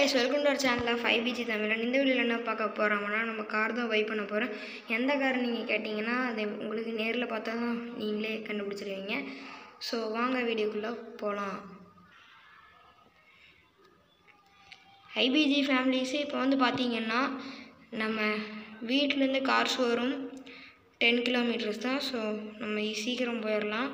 guys welcome to our சேனலில் five PG தமிழன் இந்த வீடியோவில் என்ன பார்க்க போகிறோம்னா நம்ம கார் தான் பை பண்ண போகிறோம் எந்த கார் நீங்கள் கேட்டிங்கன்னா அது உங்களுக்கு நேரில் பார்த்தா தான் நீங்களே கண்டுபிடிச்சிருவீங்க ஸோ வாங்க வீடியோக்குள்ளே போகலாம் ஐபிஜி ஃபேமிலிஸு இப்போ வந்து பார்த்தீங்கன்னா நம்ம வீட்டிலேருந்து கார் ஷோரூம் டென் கிலோமீட்டர்ஸ் தான் ஸோ நம்ம சீக்கிரம் போயிடலாம்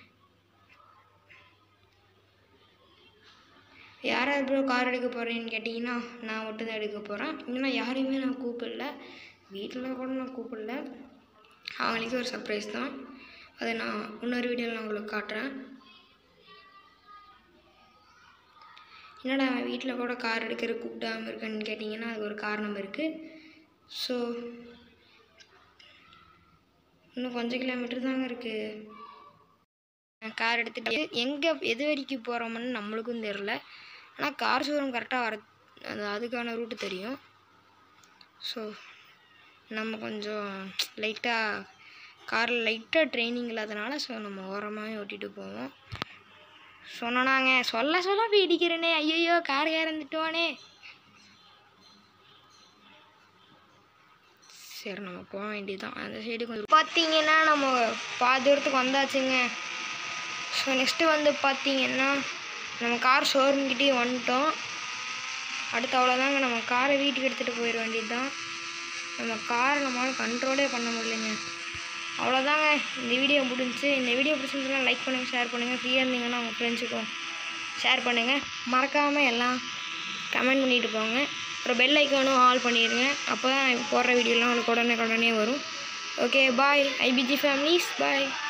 யார் யார் ப்ரோ கார் எடுக்க போகிறேன்னு கேட்டிங்கன்னா நான் மட்டும் தான் எடுக்க போகிறேன் இன்னும் யாரையுமே நான் கூப்பிடல வீட்டில் கூட நான் கூப்பிடல அவங்களுக்கு ஒரு சர்ப்ரைஸ் தான் அதை நான் இன்னொரு வீடியோவில் நான் உங்களுக்கு காட்டுறேன் என்னடா அவன் வீட்டில் கூட கார் எடுக்கிற கூப்பிடாம இருக்கேன்னு கேட்டிங்கன்னா அது ஒரு காரணம் இருக்குது ஸோ இன்னும் கொஞ்சம் கிலோமீட்டர் தாங்க இருக்குது கார் எடுத்துகிட்டு எங்கே எது வரைக்கும் போகிறோம்னு நம்மளுக்கும் தெரில ஆனால் கார் ஷோரூம் கரெக்டாக வர அது அதுக்கான ரூட்டு தெரியும் ஸோ நம்ம கொஞ்சம் லைட்டாக காரில் லைட்டாக ட்ரைனிங் இல்லாதனால ஸோ நம்ம ஓரமாகவே ஓட்டிகிட்டு போவோம் சொன்னாங்க சொல்ல சொல்ல போய் இடிக்கிறேனே ஐயோ கார் இறந்துட்டோனே சரி நம்ம போக வேண்டியதுதான் அந்த சைடு கொஞ்சம் பார்த்தீங்கன்னா நம்ம பாதி தூரத்துக்கு வந்தாச்சுங்க ஸோ நெக்ஸ்ட்டு வந்து பார்த்தீங்கன்னா நம்ம கார் ஷோரூம்கிட்டே வந்துட்டோம் அடுத்து அவ்வளோதாங்க நம்ம காரை வீட்டுக்கு எடுத்துகிட்டு போயிட வேண்டியது தான் நம்ம காரை நம்மளால் கண்ட்ரோலே பண்ண முடியலைங்க அவ்வளோதாங்க இந்த வீடியோ முடிஞ்சுச்சு இந்த வீடியோ பிடிச்சிருந்தா லைக் பண்ணுங்கள் ஷேர் பண்ணுங்கள் ஃப்ரீயாக இருந்தீங்கன்னா உங்கள் ஃப்ரெண்ட்ஸுக்கும் ஷேர் பண்ணுங்கள் மறக்காமல் எல்லாம் கமெண்ட் பண்ணிட்டு போங்க அப்புறம் பெல் ஐக்கானும் ஆல் பண்ணிடுங்க அப்போ தான் போடுற வீடியோலாம் உங்களுக்கு உடனே உடனே வரும் ஓகே பாய் ஐபிஜி ஃபேமிலிஸ் பாய்